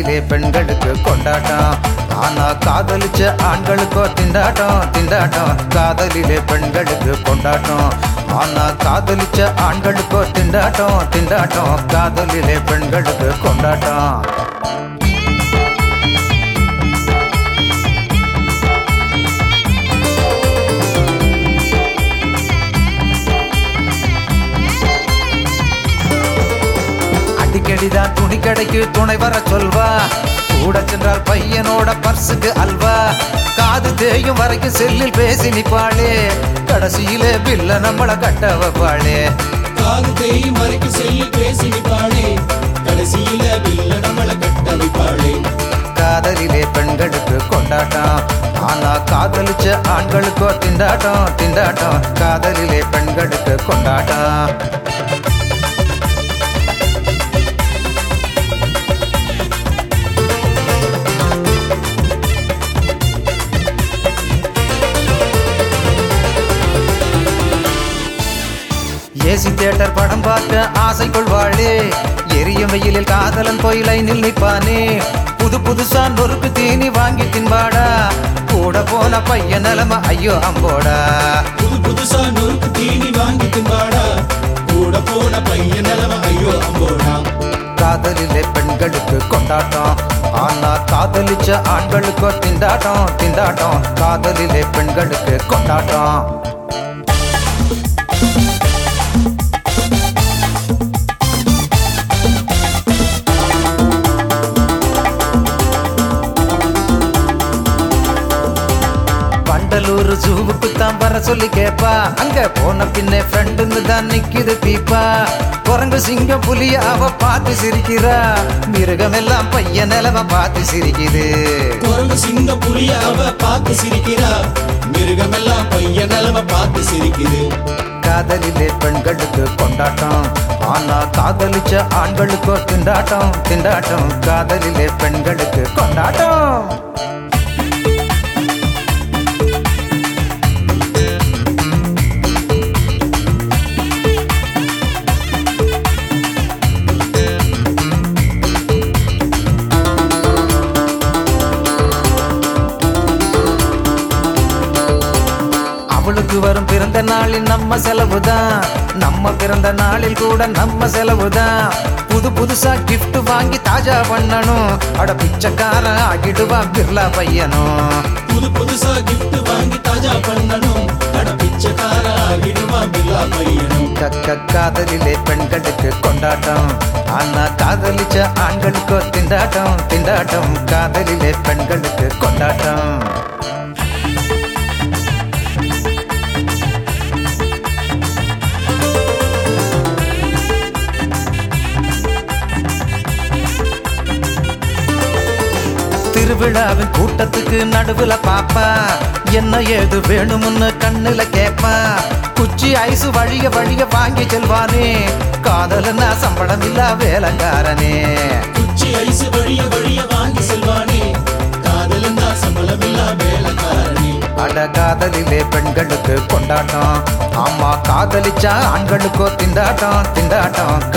காதலிலே பெண்களுக்கு கொண்டாட்டம் ஆனா காதலிச்ச ஆண்களுக்கோ திண்டாட்டம் திண்டாட்டம் காதலிலே பெண்களுக்கு கொண்டாட்டம் ஆனா காதலிச்ச ஆண்களுக்கோ திண்டாட்டம் திண்டாட்டம் காதலிலே பெண்களுக்கு கொண்டாட்டம் அடிக்கடிதான் துணி கடைக்கு துணை வர சொல்வா கூட சென்றால் பையனோட பர்சுக்கு அல்வா காது தேயும் வரைக்கும் செல்லில் பேசி நிப்பாளே கடைசியில பில்ல நம்மள கட்ட வைப்பாளே காது தேயும் வரைக்கும் செல்லி பேசி நிப்பாளே கடைசியில பில்ல நம்மள கட்ட வைப்பாளே காதலிலே பெண்களுக்கு கொண்டாட்டம் ஆனா காதலிச்ச ஆண்களுக்கோ திண்டாட்டம் திண்டாட்டம் காதலிலே பெண்களுக்கு கொண்டாட்டம் ஏசி தியேட்டர் படம் பார்க்க ஆசை கொள்வாளே எரியும் வெயிலில் காதலன் போய் லைனில் நிற்பானே புது புதுசா நொறுக்கு தீனி வாங்கி தின்பாடா கூட போன பையன் நிலம ஐயோ அம்போடா புது புதுசா நொறுக்கு தீனி வாங்கி தின்பாடா கூட போன பையன் நிலவ ஐயோ அம்போடா காதலிலே பெண்களுக்கு கொண்டாட்டம் ஆனா காதலிச்ச ஆண்களுக்கோ திண்டாட்டம் திண்டாட்டம் காதலிலே பெண்களுக்கு கொண்டாட்டம் வண்டலூர் ஜூவுக்கு தான் வர சொல்லி கேப்பா அங்க போன பின்னே ஃப்ரெண்டுன்னு தான் நிக்குது தீப்பா குரங்கு சிங்கம் புலிய அவ பார்த்து சிரிக்கிறா மிருகம் எல்லாம் பையன் நிலவ பார்த்து சிரிக்குது குரங்கு சிங்க புலிய அவ பார்த்து சிரிக்கிறா மிருகமெல்லாம் பையன் நிலவ பார்த்து சிரிக்குது காதலிலே பெண்களுக்கு கொண்டாட்டம் ஆனா காதலிச்ச ஆண்களுக்கோ திண்டாட்டம் திண்டாட்டம் காதலிலே பெண்களுக்கு கொண்டாட்டம் அவளுக்கு வரும் பிறந்த நாளில் நம்ம செலவுதான் நம்ம பிறந்த நாளில் கூட நம்ம செலவுதான் புது புதுசா கிஃப்ட் வாங்கி தாஜா பண்ணணும் அட பிச்சைக்காரன் ஆகிடுவா பிர்லா பையனும் புது புதுசா கிஃப்ட் வாங்கி தாஜா பண்ணணும் அட பிச்சைக்கார ஆகிடுவா பில்லா பையனும் கக்க காதலிலே பெண்களுக்கு கொண்டாட்டம் ஆனா காதலிச்ச ஆண்களுக்கோ திண்டாட்டம் திண்டாட்டம் காதலிலே பெண்களுக்கு கொண்டாட்டம் திருவிழாவின் கூட்டத்துக்கு நடுவுல பாப்பா என்ன ஏது வேணும்னு கண்ணுல கேப்பா குச்சி ஐசு வழிய வழிய வாங்கி செல்வானே காதலனா சம்பளம் இல்ல வேலைக்காரனே குச்சி ஐசு வழிய வழிய வாங்கி செல்வானே காதலன் தான் சம்பளமில்லா வேலைக்காரனே அட காதலிலே பெண்களுக்கு கொண்டாட்டம் ஆமா காதலிச்சா ஆண்களுக்கோ திண்டாட்டம் திண்டாட்டம்